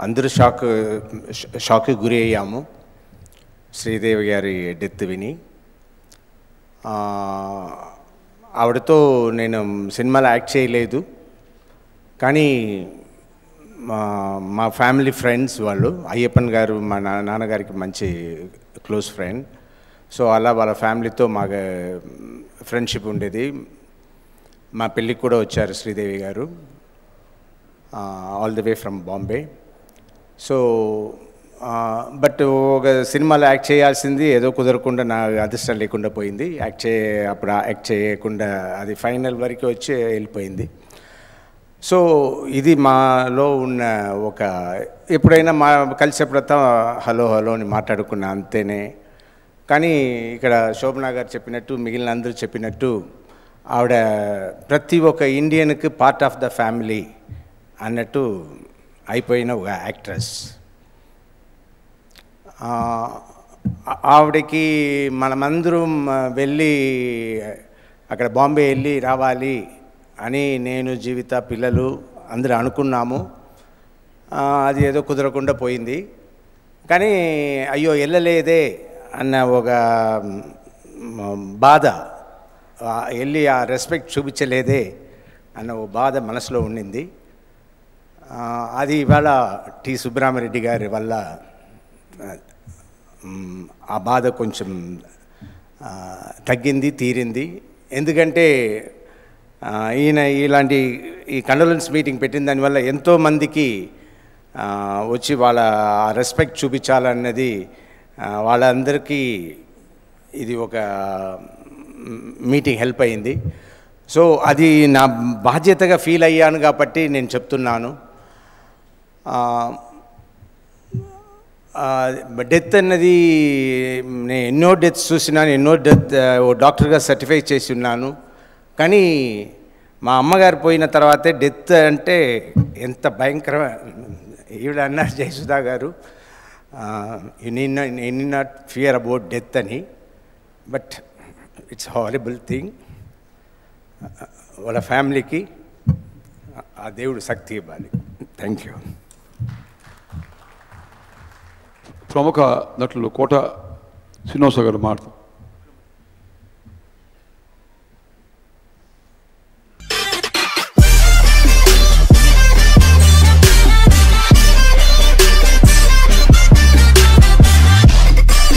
అందరూ షాక్ షాక్కి గురి అయ్యాము శ్రీదేవి గారి డెత్ విని ఆ, ఆవిడతో నేను సినిమాలో యాక్ట్ చేయలేదు కానీ మా మా ఫ్యామిలీ ఫ్రెండ్స్ వాళ్ళు అయ్యప్పన్ గారు మా నా నాన్నగారికి మంచి క్లోజ్ ఫ్రెండ్ సో అలా వాళ్ళ ఫ్యామిలీతో మాకు ఫ్రెండ్షిప్ ఉండేది మా పెళ్ళికి కూడా వచ్చారు Sridevi garu all the way from Bombay so but ఒక సినిమాలో యాక్ట్ చేయాల్సింది ఏదో కుదరకుండా నా అదృష్టం లేకుండా పోయింది యాక్ట్ చే అప్పుడు యాక్ట్ చేయకుండా అది ఫైనల్ వరకు వచ్చి వెళ్ళిపోయింది సో ఇది మాలో ఉన్న ఒక ఎప్పుడైనా మా కలిసేప్పుడంతా హలో హలో అని మాట్లాడుకున్నా అంతేనే కానీ ఇక్కడ శోభనా గారు చెప్పినట్టు మిగిలిన అందరూ చెప్పినట్టు ఆవిడ ప్రతి ఒక్క ఇండియన్కి పార్ట్ ఆఫ్ ద ఫ్యామిలీ అన్నట్టు అయిపోయిన ఒక యాక్ట్రెస్ ఆ, ఆవిడకి మనమందరం వెళ్ళి అక్కడ బాంబే వెళ్ళి రావాలి అని నేను జీవిత పిల్లలు అందరూ అనుకున్నాము ఆ, అది ఏదో కుదరకుండా పోయింది కానీ అయ్యో వెళ్ళలేదే అన్న ఒక మ్, బాధ ఆ, వెళ్ళి ఆ రెస్పెక్ట్ చూపించలేదే అన్న ఒక బాధ మనసులో ఉండింది ఆ, అది ఇవాళ టి సుబ్రహ్మరెడ్డి గారి వల్ల ఆ, మ్, ఆ బాధ కొంచెం ఆ, తగ్గింది తీరింది ఎందుకంటే ఆ, ఈయన ఇలాంటి ఈ కండోలెన్స్ మీటింగ్ పెట్టిన దానివల్ల ఎంతోమందికి ఆ, వచ్చి వాళ్ళ రెస్పెక్ట్ చూపించాలన్నది ఆ, వాళ్ళందరికీ ఇది ఒక మీటింగ్ హెల్ప్ అయింది సో అది నా బాధ్యతగా ఫీల్ అయ్యాను కాబట్టి నేను చెప్తున్నాను ఆ, డెత్ అన్నది నేను ఎన్నో డెత్స్ చూసినాను ఎన్నో డెత్ ఓ డాక్టర్గా సర్టిఫై చేసి ఉన్నాను కానీ మా అమ్మగారు పోయిన తర్వాతే డెత్ అంటే ఎంత భయంకర ఈవిడ అన్నారు జయసుధా గారు you need need not fear about death అని బట్ ఇట్స్ హారిబుల్ థింగ్ వాళ్ళ ఫ్యామిలీకి ఆ దేవుడు శక్తి ఇవ్వాలి థ్యాంక్ యూ ప్రముఖ నటులు కోట శ్రీనివాస గారు మాట్లాడు